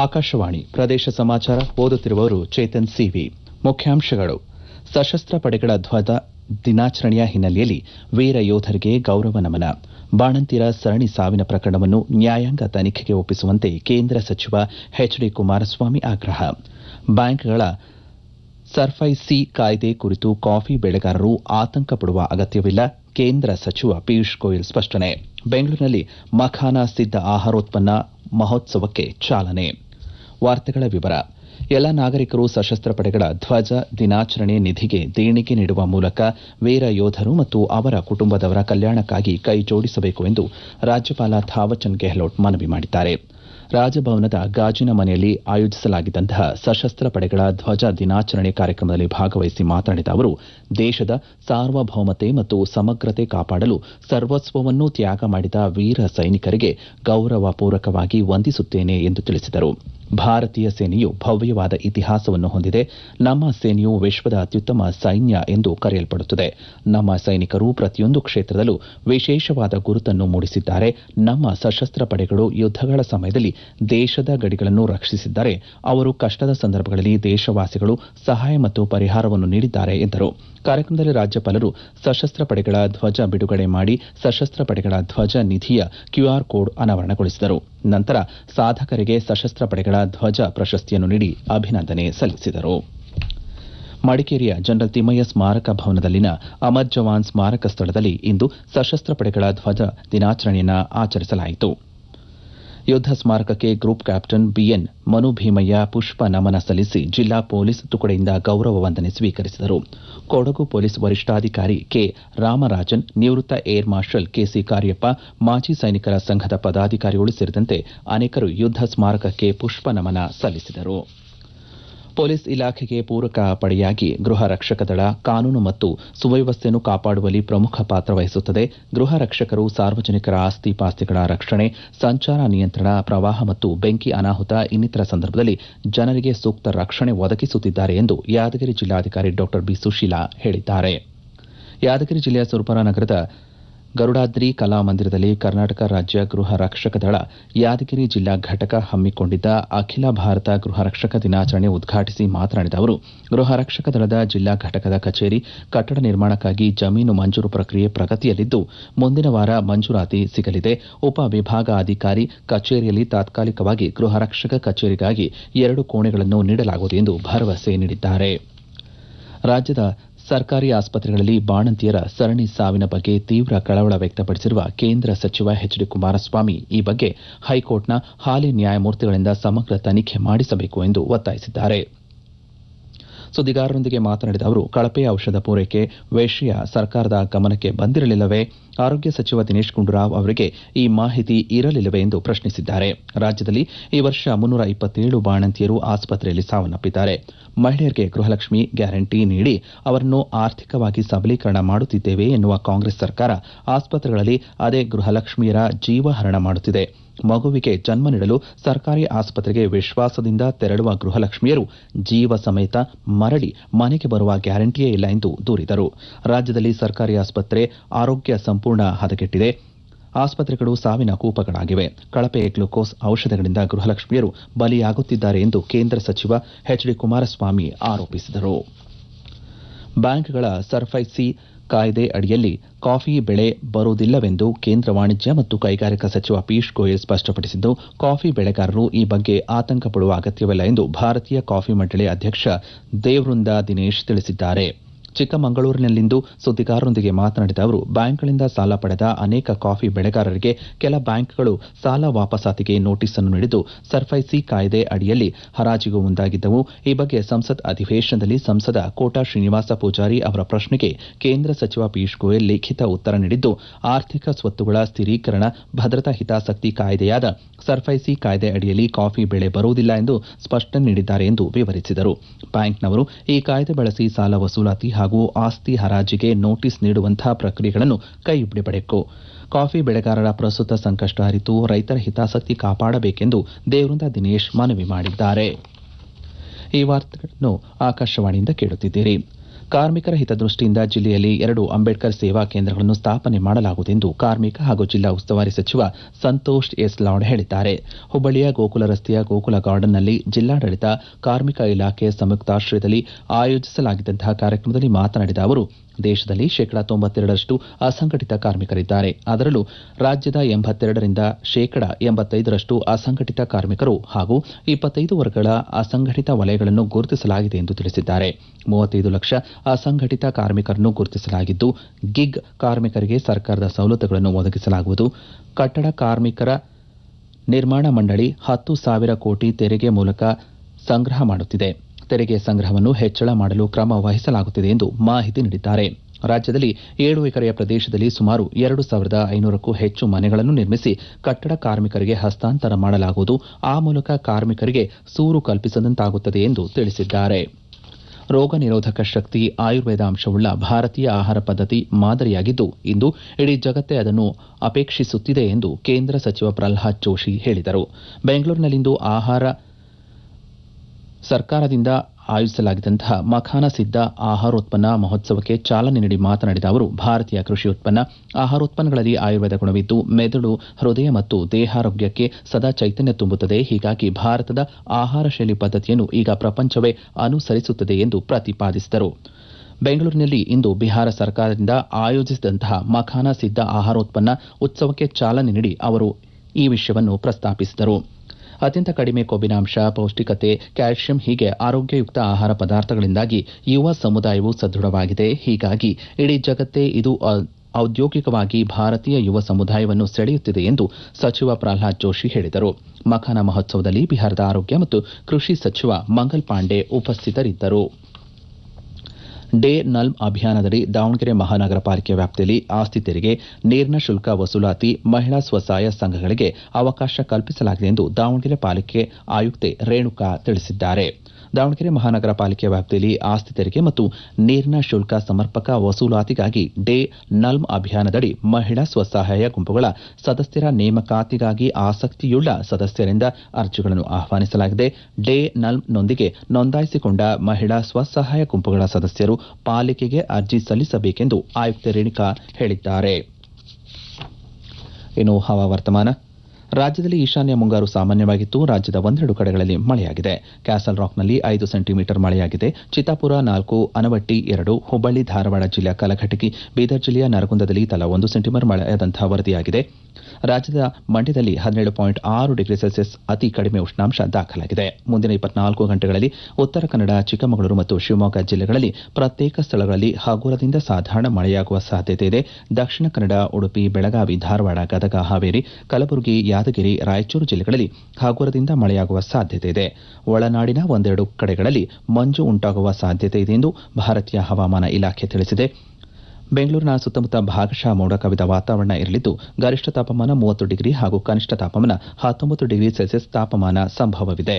ಆಕಾಶವಾಣಿ ಪ್ರದೇಶ ಸಮಾಚಾರ ಓದುತ್ತಿರುವವರು ಚೇತನ್ ಸಿವಿ ಮುಖ್ಯಾಂಶಗಳು ಸಶಸ್ತ್ರ ಪಡೆಗಳ ಧ್ವಜ ದಿನಾಚರಣೆಯ ಹಿನ್ನೆಲೆಯಲ್ಲಿ ವೀರ ಯೋಧರಿಗೆ ಗೌರವ ನಮನ ಬಾಣಂತಿಯರ ಸರಣಿ ಸಾವಿನ ಪ್ರಕರಣವನ್ನು ನ್ಯಾಯಾಂಗ ತನಿಖೆಗೆ ಒಪ್ಪಿಸುವಂತೆ ಕೇಂದ್ರ ಸಚಿವ ಎಚ್ ಡಿ ಕುಮಾರಸ್ವಾಮಿ ಆಗ್ರಹ ಬ್ಯಾಂಕ್ಗಳ ಸರ್ಫೈಸಿ ಕಾಯ್ದೆ ಕುರಿತು ಕಾಫಿ ಬೆಳೆಗಾರರು ಆತಂಕ ಪಡುವ ಅಗತ್ಯವಿಲ್ಲ ಕೇಂದ್ರ ಸಚಿವ ಪಿಯೂಷ್ ಗೋಯಲ್ ಸ್ಪಷ್ಟನೆ ಬೆಂಗಳೂರಿನಲ್ಲಿ ಮಖಾನ ಸಿದ್ದ ಆಹಾರೋತ್ಪನ್ನ ಮಹೋತ್ಸವಕ್ಕೆ ಚಾಲನೆ ವಾರ್ತೆಗಳ ವಿವರ ಎಲ್ಲ ನಾಗರಿಕರು ಸಶಸ್ತ್ರ ಪಡೆಗಳ ಧ್ವಜ ದಿನಾಚರಣೆ ನಿಧಿಗೆ ದೇಣಿಗೆ ನೀಡುವ ಮೂಲಕ ವೀರ ಯೋಧರು ಮತ್ತು ಅವರ ಕುಟುಂಬದವರ ಕಲ್ಯಾಣಕ್ಕಾಗಿ ಕೈ ಜೋಡಿಸಬೇಕು ಎಂದು ರಾಜ್ಯಪಾಲ ಥಾವರ್ಚಂದ್ ಗೆಹ್ಲೋಟ್ ಮನವಿ ಮಾಡಿದ್ದಾರೆ ರಾಜಭವನದ ಗಾಜಿನ ಮನೆಯಲ್ಲಿ ಆಯೋಜಿಸಲಾಗಿದ್ದಂತಹ ಸಶಸ್ತ್ರ ಪಡೆಗಳ ಧ್ವಜ ದಿನಾಚರಣೆ ಕಾರ್ಯಕ್ರಮದಲ್ಲಿ ಭಾಗವಹಿಸಿ ಮಾತನಾಡಿದ ಅವರು ದೇಶದ ಸಾರ್ವಭೌಮತೆ ಮತ್ತು ಸಮಗ್ರತೆ ಕಾಪಾಡಲು ಸರ್ವಸ್ವವನ್ನೂ ತ್ಯಾಗ ಮಾಡಿದ ವೀರ ಸೈನಿಕರಿಗೆ ಗೌರವಪೂರ್ವಕವಾಗಿ ವಂದಿಸುತ್ತೇನೆ ಎಂದು ತಿಳಿಸಿದರು ಭಾರತೀಯ ಸೇನೆಯು ಭವ್ಯವಾದ ಇತಿಹಾಸವನ್ನು ಹೊಂದಿದೆ ನಮ್ಮ ಸೇನೆಯು ವಿಶ್ವದ ಅತ್ಯುತ್ತಮ ಸೈನ್ಯ ಎಂದು ಕರೆಯಲ್ಪಡುತ್ತದೆ ನಮ್ಮ ಸೈನಿಕರು ಪ್ರತಿಯೊಂದು ಕ್ಷೇತ್ರದಲ್ಲೂ ವಿಶೇಷವಾದ ಗುರುತನ್ನು ಮೂಡಿಸಿದ್ದಾರೆ ನಮ್ಮ ಸಶಸ್ತ್ರ ಪಡೆಗಳು ಯುದ್ದಗಳ ಸಮಯದಲ್ಲಿ ದೇಶದ ಗಡಿಗಳನ್ನು ರಕ್ಷಿಸಿದ್ದಾರೆ ಅವರು ಕಷ್ಟದ ಸಂದರ್ಭಗಳಲ್ಲಿ ದೇಶವಾಸಿಗಳು ಸಹಾಯ ಮತ್ತು ಪರಿಹಾರವನ್ನು ನೀಡಿದ್ದಾರೆ ಎಂದರು ಕಾರ್ಯಕ್ರಮದಲ್ಲಿ ರಾಜ್ಯಪಾಲರು ಸಶಸ್ತ್ರ ಪಡೆಗಳ ಧ್ವಜ ಬಿಡುಗಡೆ ಮಾಡಿ ಸಶಸ್ತ್ರ ಪಡೆಗಳ ಧ್ವಜ ನಿಧಿಯ ಕ್ಯೂಆರ್ ಕೋಡ್ ಅನಾವರಣಗೊಳಿಸಿದರು ನಂತರ ಸಾಧಕರಿಗೆ ಸಶಸ್ತ್ರ ಪಡೆಗಳ ಧ್ವಜ ಪ್ರಶಸ್ತಿಯನ್ನು ನೀಡಿ ಅಭಿನಂದನೆ ಸಲ್ಲಿಸಿದರು ಮಡಿಕೇರಿಯ ಜನರಲ್ ತಿಮ್ಮಯ್ಯ ಸ್ಮಾರಕ ಭವನದಲ್ಲಿನ ಅಮರ್ ಜವಾನ್ ಸ್ಮಾರಕ ಸ್ಥಳದಲ್ಲಿ ಇಂದು ಸಶಸ್ತ್ರ ಪಡೆಗಳ ಧ್ವಜ ದಿನಾಚರಣೆಯನ್ನು ಆಚರಿಸಲಾಯಿತು ಯುದ್ದ ಸ್ಮಾರಕಕ್ಕೆ group captain B N Manu Bhimaiah ಪುಷ್ಪ ನಮನ ಸಲ್ಲಿಸಿ ಜಿಲ್ಲಾ ಪೊಲೀಸ್ ತುಕಡೆಯಿಂದ ಗೌರವ ವಂದನೆ ಸ್ವೀಕರಿಸಿದರು ಕೊಡಗು ಪೊಲೀಸ್ ವರಿಷ್ಠಾಧಿಕಾರಿ ಕೆ ರಾಮರಾಜನ್ ನಿವೃತ್ತ ಏರ್ ಮಾರ್ಷಲ್ ಕೆಸಿ ಕಾರ್ಯಪ್ಪ ಮಾಜಿ ಸೈನಿಕರ ಸಂಘದ ಪದಾಧಿಕಾರಿಗಳು ಸೇರಿದಂತೆ ಅನೇಕರು ಯುದ್ದ ಸ್ಮಾರಕಕ್ಕೆ ಪುಷ್ಪ ನಮನ ಸಲ್ಲಿಸಿದರು ಪೊಲೀಸ್ ಇಲಾಖೆಗೆ ಪೂರಕ ಪಡೆಯಾಗಿ ಗೃಹ ರಕ್ಷಕ ದಳ ಕಾನೂನು ಮತ್ತು ಸುವ್ಯವಸ್ಥೆಯನ್ನು ಕಾಪಾಡುವಲ್ಲಿ ಪ್ರಮುಖ ಪಾತ್ರ ವಹಿಸುತ್ತದೆ ಗೃಹ ರಕ್ಷಕರು ಸಾರ್ವಜನಿಕರ ಆಸ್ತಿ ಪಾಸ್ತಿಗಳ ರಕ್ಷಣೆ ಸಂಚಾರ ನಿಯಂತ್ರಣ ಪ್ರವಾಹ ಮತ್ತು ಬೆಂಕಿ ಅನಾಹುತ ಇನ್ನಿತರ ಸಂದರ್ಭದಲ್ಲಿ ಜನರಿಗೆ ಸೂಕ್ತ ರಕ್ಷಣೆ ಒದಗಿಸುತ್ತಿದ್ದಾರೆ ಎಂದು ಯಾದಗಿರಿ ಜಿಲ್ಲಾಧಿಕಾರಿ ಡಾ ಬಿ ಸುಶೀಲಾ ಹೇಳಿದ್ದಾರೆ ಯಾದಗಿರಿ ಜಿಲ್ಲೆಯ ಸುರಪುರ ನಗರದ ಗರುಡಾದ್ರಿ ಕಲಾಮಂದಿರದಲ್ಲಿ ಕರ್ನಾಟಕ ರಾಜ್ಯ ಗೃಹ ರಕ್ಷಕ ದಳ ಯಾದಗಿರಿ ಜಿಲ್ಲಾ ಘಟಕ ಹಮ್ಮಿಕೊಂಡಿದ್ದ ಅಖಿಲ ಭಾರತ ಗೃಹ ರಕ್ಷಕ ದಿನಾಚರಣೆ ಉದ್ಘಾಟಿಸಿ ಮಾತನಾಡಿದ ಅವರು ಗೃಹ ರಕ್ಷಕ ದಳದ ಜಿಲ್ಲಾ ಘಟಕದ ಕಚೇರಿ ಕಟ್ಟಡ ನಿರ್ಮಾಣಕ್ಕಾಗಿ ಜಮೀನು ಮಂಜೂರು ಪ್ರಕ್ರಿಯೆ ಪ್ರಗತಿಯಲ್ಲಿದ್ದು ಮುಂದಿನ ವಾರ ಮಂಜೂರಾತಿ ಸಿಗಲಿದೆ ಉಪ ವಿಭಾಗಾಧಿಕಾರಿ ಕಚೇರಿಯಲ್ಲಿ ತಾತ್ಕಾಲಿಕವಾಗಿ ಗೃಹ ರಕ್ಷಕ ಕಚೇರಿಗಾಗಿ ಎರಡು ಕೋಣೆಗಳನ್ನು ನೀಡಲಾಗುವುದು ಎಂದು ಭರವಸೆ ನೀಡಿದ್ದಾರೆ ರಾಜ್ಯದ ಸರ್ಕಾರಿ ಆಸ್ಪತ್ರೆಗಳಲ್ಲಿ ಬಾಣಂತಿಯರ ಸರಣಿ ಸಾವಿನ ಬಗ್ಗೆ ತೀವ್ರ ಕಳವಳ ವ್ಯಕ್ತಪಡಿಸಿರುವ ಕೇಂದ್ರ ಸಚಿವ ಎಚ್ ಡಿ ಕುಮಾರಸ್ವಾಮಿ ಈ ಬಗ್ಗೆ ಹೈಕೋರ್ಟ್ನ ಹಾಲಿ ನ್ಯಾಯಮೂರ್ತಿಗಳಿಂದ ಸಮಗ್ರ ತನಿಖೆ ಮಾಡಿಸಬೇಕು ಎಂದು ಒತ್ತಾಯಿಸಿದ್ದಾರೆ ಸುದ್ದಿಗಾರರೊಂದಿಗೆ ಮಾತನಾಡಿದ ಅವರು ಕಳಪೆ ಔಷಧ ಪೂರೈಕೆ ವಿಷಯ ಸರ್ಕಾರದ ಗಮನಕ್ಕೆ ಬಂದಿರಲಿಲ್ಲವೇ ಆರೋಗ್ಯ ಸಚಿವ ದಿನೇಶ್ ಗುಂಡೂರಾವ್ ಅವರಿಗೆ ಈ ಮಾಹಿತಿ ಇರಲಿಲ್ಲವೇ ಎಂದು ಪ್ರಶ್ನಿಸಿದ್ದಾರೆ ರಾಜ್ಯದಲ್ಲಿ ಈ ವರ್ಷ ಮುನ್ನೂರ ಇಪ್ಪತ್ತೇಳು ಬಾಣಂತಿಯರು ಆಸ್ಪತ್ರೆಯಲ್ಲಿ ಸಾವನ್ನಪ್ಪಿದ್ದಾರೆ ಮಹಿಳೆಯರಿಗೆ ಗೃಹಲಕ್ಷ್ಮಿ ಗ್ಯಾರಂಟಿ ನೀಡಿ ಅವರನ್ನು ಆರ್ಥಿಕವಾಗಿ ಸಬಲೀಕರಣ ಮಾಡುತ್ತಿದ್ದೇವೆ ಎನ್ನುವ ಕಾಂಗ್ರೆಸ್ ಸರ್ಕಾರ ಆಸ್ಪತ್ರೆಗಳಲ್ಲಿ ಅದೇ ಗೃಹಲಕ್ಷ್ಮಿಯರ ಜೀವಹರಣ ಮಾಡುತ್ತಿದೆ ಮಗುವಿಗೆ ಜನ್ಮ ನೀಡಲು ಸರ್ಕಾರಿ ಆಸ್ಪತ್ರೆಗೆ ವಿಶ್ವಾಸದಿಂದ ತೆರಳುವ ಗೃಹಲಕ್ಷ್ಮಿಯರು ಜೀವ ಸಮೇತ ಮರಳಿ ಮನೆಗೆ ಬರುವ ಗ್ಯಾರಂಟಿಯೇ ಇಲ್ಲ ಎಂದು ದೂರಿದರು ರಾಜ್ಯದಲ್ಲಿ ಸರ್ಕಾರಿ ಆಸ್ಪತ್ರೆ ಆರೋಗ್ಯ ಸಂಪೂರ್ಣ ಹದಗೆಟ್ಟಿದೆ ಆಸ್ಪತ್ರೆಗಳು ಸಾವಿನ ಕೂಪಗಳಾಗಿವೆ ಕಳಪೆ ಗ್ಲುಕೋಸ್ ಔಷಧಗಳಿಂದ ಗೃಹಲಕ್ಷ್ಮಿಯರು ಬಲಿಯಾಗುತ್ತಿದ್ದಾರೆ ಎಂದು ಕೇಂದ್ರ ಸಚಿವ ಎಚ್ ಡಿ ಕುಮಾರಸ್ವಾಮಿ ಆರೋಪಿಸಿದರು ಬ್ಯಾಂಕ್ಗಳ ಸರ್ಫೈಸಿ ಕಾಯ್ದೆ ಅಡಿಯಲ್ಲಿ ಕಾಫಿ ಬೆಳೆ ಬರುವುದಿಲ್ಲವೆಂದು ಕೇಂದ್ರ ವಾಣಿಜ್ಯ ಮತ್ತು ಕೈಗಾರಿಕಾ ಸಚಿವ ಪಿಯೂಷ್ ಗೋಯಲ್ ಸ್ಪಷ್ಟಪಡಿಸಿದ್ದು ಕಾಫಿ ಬೆಳೆಗಾರರು ಈ ಬಗ್ಗೆ ಆತಂಕ ಪಡುವ ಅಗತ್ಯವಿಲ್ಲ ಎಂದು ಭಾರತೀಯ ಕಾಫಿ ಮಂಡಳಿ ಅಧ್ಯಕ್ಷ ದೇವೃಂದ ದಿನೇಶ್ ತಿಳಿಸಿದ್ದಾರೆ ಚಿಕ್ಕಮಗಳೂರಿನಲ್ಲಿಂದು ಸುದ್ದಿಗಾರರೊಂದಿಗೆ ಮಾತನಾಡಿದ ಅವರು ಬ್ಯಾಂಕ್ಗಳಿಂದ ಸಾಲ ಪಡೆದ ಅನೇಕ ಕಾಫಿ ಬೆಳೆಗಾರರಿಗೆ ಕೆಲ ಬ್ಯಾಂಕ್ಗಳು ಸಾಲ ವಾಪಸಾತಿಗೆ ನೋಟಿಸ್ ಅನ್ನು ನೀಡಿದ್ದು ಸರ್ಫೈಸಿ ಕಾಯ್ದೆ ಅಡಿಯಲ್ಲಿ ಹರಾಜಿಗೂ ಮುಂದಾಗಿದ್ದವು ಈ ಬಗ್ಗೆ ಸಂಸತ್ ಅಧಿವೇಶನದಲ್ಲಿ ಸಂಸದ ಕೋಟಾ ಶ್ರೀನಿವಾಸ ಪೂಜಾರಿ ಅವರ ಪ್ರಶ್ನೆಗೆ ಕೇಂದ್ರ ಸಚಿವ ಪಿಯೂಷ್ ಗೋಯಲ್ ಲಿಖಿತ ಉತ್ತರ ನೀಡಿದ್ದು ಆರ್ಥಿಕ ಸ್ವತ್ತುಗಳ ಸ್ಥಿರೀಕರಣ ಭದ್ರತಾ ಹಿತಾಸಕ್ತಿ ಕಾಯ್ದೆಯಾದ ಸರ್ಫೈಸಿ ಕಾಯ್ದೆ ಅಡಿಯಲ್ಲಿ ಕಾಫಿ ಬೆಳೆ ಬರುವುದಿಲ್ಲ ಎಂದು ಸ್ಪಷ್ಟನೆ ನೀಡಿದ್ದಾರೆ ಎಂದು ವಿವರಿಸಿದರು ಬ್ಯಾಂಕ್ನವರು ಈ ಕಾಯ್ದೆ ಬಳಸಿ ಸಾಲ ವಸೂಲಾತಿ ಹಾಗೂ ಆಸ್ತಿ ಹರಾಜಿಗೆ ನೋಟಿಸ್ ನೀಡುವಂತಹ ಪ್ರಕ್ರಿಯೆಗಳನ್ನು ಕೈಬಿಡಬೇಕು ಕಾಫಿ ಬೆಳೆಗಾರರ ಪ್ರಸ್ತುತ ಸಂಕಷ್ಟ ಅರಿತು ರೈತರ ಹಿತಾಸಕ್ತಿ ಕಾಪಾಡಬೇಕೆಂದು ದೇವೃಂದ ದಿನೇಶ್ ಮನವಿ ಮಾಡಿದ್ದಾರೆ ಈ ವಾರ್ತೆಗಳನ್ನು ಆಕಾಶವಾಣಿಯಿಂದ ಕೇಳುತ್ತಿದ್ದೀರಿ ಕಾರ್ಮಿಕರ ಹಿತದೃಷ್ಟಿಯಿಂದ ಜಿಲ್ಲೆಯಲ್ಲಿ ಎರಡು ಅಂಬೇಡ್ಕರ್ ಸೇವಾ ಕೇಂದ್ರಗಳನ್ನು ಸ್ಥಾಪನೆ ಮಾಡಲಾಗುವುದು ಎಂದು ಕಾರ್ಮಿಕ ಹಾಗೂ ಜಿಲ್ಲಾ ಉಸ್ತುವಾರಿ ಸಚಿವ ಸಂತೋಷ್ ಎಸ್ ಲಾಡ್ ಹೇಳಿದ್ದಾರೆ ಹುಬ್ಬಳ್ಳಿಯ ಗೋಕುಲ ರಸ್ತೆಯ ಗೋಕುಲ ಗಾರ್ಡನ್ನಲ್ಲಿ ಜಿಲ್ಲಾಡಳಿತ ಕಾರ್ಮಿಕ ಇಲಾಖೆ ಸಂಯುಕ್ತಾಶ್ರಯದಲ್ಲಿ ಆಯೋಜಿಸಲಾಗಿದ್ದಂತಹ ಕಾರ್ಯಕ್ರಮದಲ್ಲಿ ಮಾತನಾಡಿದ ಅವರು ದೇಶದಲ್ಲಿ ಶೇಕಡಾ ತೊಂಬತ್ತೆರಡರಷ್ಟು ಅಸಂಘಟಿತ ಕಾರ್ಮಿಕರಿದ್ದಾರೆ ಅದರಲ್ಲೂ ರಾಜ್ಯದ ಎಂಬತ್ತೆರಡರಿಂದ ಶೇಕಡಾ ಎಂಬತ್ತೈದರಷ್ಟು ಅಸಂಘಟಿತ ಕಾರ್ಮಿಕರು ಹಾಗೂ ಇಪ್ಪತ್ತೈದು ವರ್ಗಗಳ ಅಸಂಘಟಿತ ವಲಯಗಳನ್ನು ಗುರುತಿಸಲಾಗಿದೆ ಎಂದು ತಿಳಿಸಿದ್ದಾರೆ ಮೂವತ್ತೈದು ಲಕ್ಷ ಅಸಂಘಟಿತ ಕಾರ್ಮಿಕರನ್ನು ಗುರುತಿಸಲಾಗಿದ್ದು ಗಿಗ್ ಕಾರ್ಮಿಕರಿಗೆ ಸರ್ಕಾರದ ಸವಲತ್ತುಗಳನ್ನು ಒದಗಿಸಲಾಗುವುದು ಕಟ್ಟಡ ಕಾರ್ಮಿಕರ ನಿರ್ಮಾಣ ಮಂಡಳಿ ಹತ್ತು ಸಾವಿರ ಕೋಟಿ ತೆರಿಗೆ ಮೂಲಕ ಸಂಗ್ರಹ ಮಾಡುತ್ತಿದೆ ತೆರಿಗೆ ಸಂಗ್ರಹವನ್ನು ಹೆಚ್ಚಳ ಮಾಡಲು ಕ್ರಮ ವಹಿಸಲಾಗುತ್ತಿದೆ ಎಂದು ಮಾಹಿತಿ ನೀಡಿದ್ದಾರೆ ರಾಜ್ಯದಲ್ಲಿ ಏಳು ಎಕರೆಯ ಪ್ರದೇಶದಲ್ಲಿ ಸುಮಾರು ಎರಡು ಸಾವಿರದ ಐನೂರಕ್ಕೂ ಹೆಚ್ಚು ಮನೆಗಳನ್ನು ನಿರ್ಮಿಸಿ ಕಟ್ಟಡ ಕಾರ್ಮಿಕರಿಗೆ ಹಸ್ತಾಂತರ ಮಾಡಲಾಗುವುದು ಆ ಮೂಲಕ ಕಾರ್ಮಿಕರಿಗೆ ಸೂರು ಕಲ್ಪಿಸದಂತಾಗುತ್ತದೆ ಎಂದು ತಿಳಿಸಿದ್ದಾರೆ ರೋಗ ನಿರೋಧಕ ಶಕ್ತಿ ಆಯುರ್ವೇದ ಅಂಶವುಳ್ಳ ಭಾರತೀಯ ಆಹಾರ ಪದ್ಧತಿ ಮಾದರಿಯಾಗಿದ್ದು ಇಂದು ಇಡೀ ಜಗತ್ತೇ ಅದನ್ನು ಅಪೇಕ್ಷಿಸುತ್ತಿದೆ ಎಂದು ಕೇಂದ್ರ ಸಚಿವ ಪ್ರಲ್ಹಾದ್ ಜೋಶಿ ಹೇಳಿದರು ಬೆಂಗಳೂರಿನಲ್ಲಿಂದು ಆಹಾರ ಸರ್ಕಾರದಿಂದ ಆಯೋಜಿಸಲಾಗಿದ್ದಂತಹ ಮಖಾನ ಸಿದ್ದ ಆಹಾರೋತ್ಪನ್ನ ಮಹೋತ್ಸವಕ್ಕೆ ಚಾಲನೆ ನೀಡಿ ಮಾತನಾಡಿದ ಅವರು ಭಾರತೀಯ ಕೃಷಿ ಉತ್ಪನ್ನ ಆಹಾರೋತ್ಪನ್ನಗಳಲ್ಲಿ ಆಯುರ್ವೇದ ಗುಣವಿದ್ದು ಮೆದುಳು ಹೃದಯ ಮತ್ತು ದೇಹಾರೋಗ್ಯಕ್ಕೆ ಸದಾ ಚೈತನ್ಯ ತುಂಬುತ್ತದೆ ಹೀಗಾಗಿ ಭಾರತದ ಆಹಾರ ಶೈಲಿ ಪದ್ಧತಿಯನ್ನು ಈಗ ಪ್ರಪಂಚವೇ ಅನುಸರಿಸುತ್ತದೆ ಎಂದು ಪ್ರತಿಪಾದಿಸಿದರು ಬೆಂಗಳೂರಿನಲ್ಲಿ ಇಂದು ಬಿಹಾರ ಸರ್ಕಾರದಿಂದ ಆಯೋಜಿಸಿದಂತಹ ಮಖಾನ ಸಿದ್ದ ಆಹಾರೋತ್ಪನ್ನ ಉತ್ಸವಕ್ಕೆ ಚಾಲನೆ ನೀಡಿ ಅವರು ಈ ವಿಷಯವನ್ನು ಪ್ರಸ್ತಾಪಿಸಿದರು ಅತ್ಯಂತ ಕಡಿಮೆ ಕೊಬ್ಬಿನಾಂಶ ಪೌಷ್ಟಿಕತೆ ಕ್ಯಾಲ್ಸಿಯಂ ಹೀಗೆ ಆರೋಗ್ಯಯುಕ್ತ ಆಹಾರ ಪದಾರ್ಥಗಳಿಂದಾಗಿ ಯುವ ಸಮುದಾಯವು ಸದೃಢವಾಗಿದೆ ಹೀಗಾಗಿ ಇಡೀ ಜಗತ್ತೇ ಇದು ಔದ್ಯೋಗಿಕವಾಗಿ ಭಾರತೀಯ ಯುವ ಸಮುದಾಯವನ್ನು ಸೆಳೆಯುತ್ತಿದೆ ಎಂದು ಸಚಿವ ಪ್ರಹ್ಲಾದ್ ಜೋಶಿ ಹೇಳಿದರು ಮಖಾನ ಮಹೋತ್ಸವದಲ್ಲಿ ಬಿಹಾರದ ಆರೋಗ್ಯ ಮತ್ತು ಕೃಷಿ ಸಚಿವ ಮಂಗಲ್ ಪಾಂಡೆ ಉಪಸ್ಥಿತರಿದ್ದರು ಡೇ ನಲ್ಮ್ ಅಭಿಯಾನದಡಿ ದಾವಣಗೆರೆ ಮಹಾನಗರ ಪಾಲಿಕೆ ವ್ಯಾಪ್ತಿಯಲ್ಲಿ ಆಸ್ತಿ ತೆರಿಗೆ ನೀರಿನ ಶುಲ್ಕ ವಸೂಲಾತಿ ಮಹಿಳಾ ಸ್ವಸಹಾಯ ಸಂಘಗಳಿಗೆ ಅವಕಾಶ ಕಲ್ಪಿಸಲಾಗಿದೆ ಎಂದು ದಾವಣಗೆರೆ ಪಾಲಿಕೆ ಆಯುಕ್ತೆ ರೇಣುಕಾ ತಿಳಿಸಿದ್ದಾರೆ ದಾವಣಗೆರೆ ಮಹಾನಗರ ಪಾಲಿಕೆ ವ್ಯಾಪ್ತಿಯಲ್ಲಿ ಆಸ್ತಿ ತೆರಿಗೆ ಮತ್ತು ನೀರಿನ ಶುಲ್ಕ ಸಮರ್ಪಕ ವಸೂಲಾತಿಗಾಗಿ ಡೇ ನಲ್ಮ್ ಅಭಿಯಾನದಡಿ ಮಹಿಳಾ ಸ್ವಸಹಾಯ ಗುಂಪುಗಳ ಸದಸ್ಯರ ನೇಮಕಾತಿಗಾಗಿ ಆಸಕ್ತಿಯುಳ್ಳ ಸದಸ್ಯರಿಂದ ಅರ್ಜಿಗಳನ್ನು ಆಹ್ವಾನಿಸಲಾಗಿದೆ ಡೇ ನಲ್ಮ್ನೊಂದಿಗೆ ನೋಂದಾಯಿಸಿಕೊಂಡ ಮಹಿಳಾ ಸ್ವಸಹಾಯ ಗುಂಪುಗಳ ಸದಸ್ಯರು ಪಾಲಿಕೆಗೆ ಅರ್ಜಿ ಸಲ್ಲಿಸಬೇಕೆಂದು ಆಯುಕ್ತೆ ರೇಣುಕಾ ಹೇಳಿದ್ದಾರೆ ಇನ್ನು ಹವಾವರ್ತಮಾನ ರಾಜ್ಯದಲ್ಲಿ ಈಶಾನ್ಯ ಮುಂಗಾರು ಸಾಮಾನ್ಯವಾಗಿತ್ತು ರಾಜ್ಯದ ಒಂದೆರಡು ಕಡೆಗಳಲ್ಲಿ ಮಳೆಯಾಗಿದೆ ಕ್ಯಾಸಲ್ ರಾಕ್ನಲ್ಲಿ ಐದು ಸೆಂಟಿಮೀಟರ್ ಮಳೆಯಾಗಿದೆ ಚಿತ್ತಾಪುರ ನಾಲ್ಕು ಅನವಟ್ಟಿ ಎರಡು ಹುಬ್ಬಳ್ಳಿ ಧಾರವಾಡ ಜಿಲ್ಲೆಯ ಕಲಘಟಕಿ ಬೀದರ್ ಜಿಲ್ಲೆಯ ನರಗುಂದದಲ್ಲಿ ತಲಾ ಒಂದು ಸೆಂಟಿಮೀಟರ್ ಮಳೆಯಾದಂತಹ ವರದಿಯಾಗಿದೆ ರಾಜ್ಯದ ಮಂಡ್ಯದಲ್ಲಿ ಹದಿನೇಳು ಪಾಯಿಂಟ್ ಆರು ಡಿಗ್ರಿ ಸೆಲ್ಸಿಯಸ್ ಅತಿ ಕಡಿಮೆ ಉಷ್ಣಾಂಶ ದಾಖಲಾಗಿದೆ ಮುಂದಿನ ಇಪ್ಪತ್ನಾಲ್ಕು ಗಂಟೆಗಳಲ್ಲಿ ಉತ್ತರ ಕನ್ನಡ ಚಿಕ್ಕಮಗಳೂರು ಮತ್ತು ಶಿವಮೊಗ್ಗ ಜಿಲ್ಲೆಗಳಲ್ಲಿ ಪ್ರತ್ಯೇಕ ಸ್ಥಳಗಳಲ್ಲಿ ಹಗುರದಿಂದ ಸಾಧಾರಣ ಮಳೆಯಾಗುವ ಸಾಧ್ಯತೆ ಇದೆ ದಕ್ಷಿಣ ಕನ್ನಡ ಉಡುಪಿ ಬೆಳಗಾವಿ ಧಾರವಾಡ ಗದಗ ಹಾವೇರಿ ಕಲಬುರಗಿ ಯಾದಗಿರಿ ರಾಯಚೂರು ಜಿಲ್ಲೆಗಳಲ್ಲಿ ಹಗುರದಿಂದ ಮಳೆಯಾಗುವ ಸಾಧ್ಯತೆ ಇದೆ ಒಳನಾಡಿನ ಒಂದೆರಡು ಕಡೆಗಳಲ್ಲಿ ಮಂಜು ಉಂಟಾಗುವ ಸಾಧ್ಯತೆ ಇದೆ ಎಂದು ಭಾರತೀಯ ಹವಾಮಾನ ಇಲಾಖೆ ತಿಳಿಸಿದೆ ಬೆಂಗಳೂರಿನ ಸುತ್ತಮುತ್ತ ಭಾಗಶಃ ಮೋಡ ಕವಿದ ವಾತಾವರಣ ಇರಲಿದ್ದು ಗರಿಷ್ಠ ತಾಪಮಾನ ಮೂವತ್ತು ಡಿಗ್ರಿ ಹಾಗೂ ಕನಿಷ್ಠ ತಾಪಮಾನ ಹತ್ತೊಂಬತ್ತು ಡಿಗ್ರಿ ಸೆಲ್ಸಿಯಸ್ ತಾಪಮಾನ ಸಂಭವವಿದೆ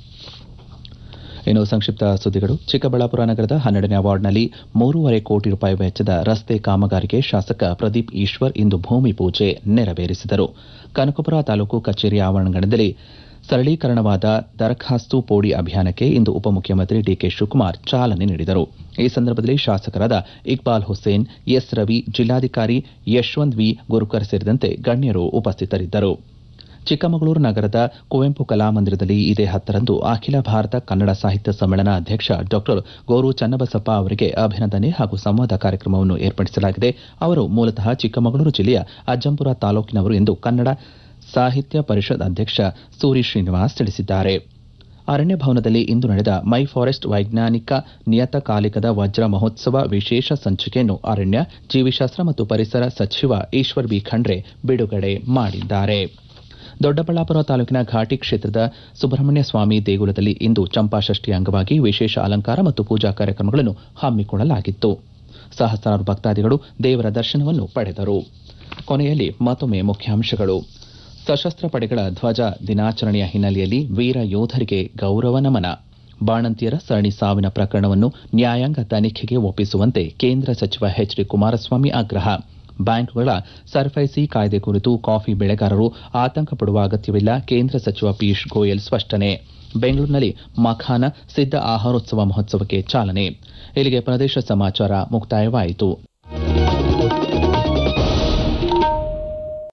ಇನ್ನು ಸಂಕ್ಷಿಪ್ತ ಸುದ್ದಿಗಳು ಚಿಕ್ಕಬಳ್ಳಾಪುರ ನಗರದ ಹನ್ನೆರಡನೇ ವಾರ್ಡ್ನಲ್ಲಿ ಮೂರುವರೆ ಕೋಟಿ ರೂಪಾಯಿ ವೆಚ್ಚದ ರಸ್ತೆ ಕಾಮಗಾರಿಗೆ ಶಾಸಕ ಪ್ರದೀಪ್ ಈಶ್ವರ್ ಇಂದು ಭೂಮಿ ಪೂಜೆ ನೆರವೇರಿಸಿದರು ಕನಕಪುರ ತಾಲೂಕು ಕಚೇರಿ ಆವರಣದಲ್ಲಿ ಸರಳೀಕರಣವಾದ ದರಖಾಸ್ತು ಪೋಡಿ ಅಭಿಯಾನಕ್ಕೆ ಇಂದು ಉಪಮುಖ್ಯಮಂತ್ರಿ ಡಿಕೆ ಶಿವಕುಮಾರ್ ಚಾಲನೆ ನೀಡಿದರು ಈ ಸಂದರ್ಭದಲ್ಲಿ ಶಾಸಕರಾದ ಇಕ್ಬಾಲ್ ಹುಸೇನ್ ಎಸ್ ರವಿ ಜಿಲ್ಲಾಧಿಕಾರಿ ಯಶವಂತ್ ವಿ ಗುರುಕರ್ ಸೇರಿದಂತೆ ಗಣ್ಯರು ಉಪಸ್ಥಿತರಿದ್ದರು ಚಿಕ್ಕಮಗಳೂರು ನಗರದ ಕುವೆಂಪು ಕಲಾಮಂದಿರದಲ್ಲಿ ಇದೇ ಹತ್ತರಂದು ಅಖಿಲ ಭಾರತ ಕನ್ನಡ ಸಾಹಿತ್ಯ ಸಮ್ಮೇಳನ ಅಧ್ಯಕ್ಷ ಡಾ ಗೋರು ಚನ್ನಬಸಪ್ಪ ಅವರಿಗೆ ಅಭಿನಂದನೆ ಹಾಗೂ ಸಂವಾದ ಕಾರ್ಯಕ್ರಮವನ್ನು ಏರ್ಪಡಿಸಲಾಗಿದೆ ಅವರು ಮೂಲತಃ ಚಿಕ್ಕಮಗಳೂರು ಜಿಲ್ಲೆಯ ಅಜ್ಜಂಪುರ ತಾಲೂಕಿನವರು ಎಂದು ಕನ್ನಡ ಸಾಹಿತ್ಯ ಪರಿಷತ್ ಅಧ್ಯಕ್ಷ ಸೂರಿ ಶ್ರೀನಿವಾಸ್ ತಿಳಿಸಿದ್ದಾರೆ ಅರಣ್ಯ ಭವನದಲ್ಲಿ ಇಂದು ನಡೆದ ಮೈ ಫಾರೆಸ್ಟ್ ವೈಜ್ಞಾನಿಕ ನಿಯತಕಾಲಿಕದ ವಜ್ರ ಮಹೋತ್ಸವ ವಿಶೇಷ ಸಂಚಿಕೆಯನ್ನು ಅರಣ್ಯ ಜೀವಿಶಾಸ್ತ್ರ ಮತ್ತು ಪರಿಸರ ಸಚಿವ ಈಶ್ವರ್ ಬಿ ಖಂಡ್ರೆ ಬಿಡುಗಡೆ ಮಾಡಿದ್ದಾರೆ ದೊಡ್ಡಬಳ್ಳಾಪುರ ತಾಲೂಕಿನ ಘಾಟಿ ಕ್ಷೇತ್ರದ ಸುಬ್ರಹ್ಮಣ್ಯ ಸ್ವಾಮಿ ದೇಗುಲದಲ್ಲಿ ಇಂದು ಚಂಪಾಷಷ್ಠಿ ಅಂಗವಾಗಿ ವಿಶೇಷ ಅಲಂಕಾರ ಮತ್ತು ಪೂಜಾ ಕಾರ್ಯಕ್ರಮಗಳನ್ನು ಹಮ್ಮಿಕೊಳ್ಳಲಾಗಿತ್ತು ಸಹಸ್ರಾರು ಭಕ್ತಾದಿಗಳು ದೇವರ ದರ್ಶನವನ್ನು ಪಡೆದರು ಕೊನೆಯಲ್ಲಿ ಮತ್ತೊಮ್ಮೆ ಮುಖ್ಯಾಂಶಗಳು ಸಶಸ್ತ್ರ ಪಡೆಗಳ ಧ್ವಜ ದಿನಾಚರಣೆಯ ಹಿನ್ನೆಲೆಯಲ್ಲಿ ವೀರ ಯೋಧರಿಗೆ ಗೌರವ ನಮನ ಬಾಣಂತಿಯರ ಸರಣಿ ಸಾವಿನ ಪ್ರಕರಣವನ್ನು ನ್ಯಾಯಾಂಗ ತನಿಖೆಗೆ ಒಪ್ಪಿಸುವಂತೆ ಕೇಂದ್ರ ಸಚಿವ ಎಚ್ ಡಿ ಕುಮಾರಸ್ವಾಮಿ ಆಗ್ರಹ ಬ್ಯಾಂಕ್ಗಳ ಸರ್ಫೈಸಿ ಕಾಯ್ದೆ ಕುರಿತು ಕಾಫಿ ಬೆಳೆಗಾರರು ಆತಂಕ ಪಡುವ ಅಗತ್ಯವಿಲ್ಲ ಕೇಂದ್ರ ಸಚಿವ ಪಿಯೂಷ್ ಗೋಯಲ್ ಸ್ಪಷ್ಟನೆ ಬೆಂಗಳೂರಿನಲ್ಲಿ ಮಖಾನ ಸಿದ್ದ ಆಹಾರೋತ್ಸವ ಮಹೋತ್ಸವಕ್ಕೆ ಚಾಲನೆ ಇಲ್ಲಿಗೆ ಪ್ರದೇಶ ಸಮಾಚಾರ ಮುಕ್ತಾಯವಾಯಿತು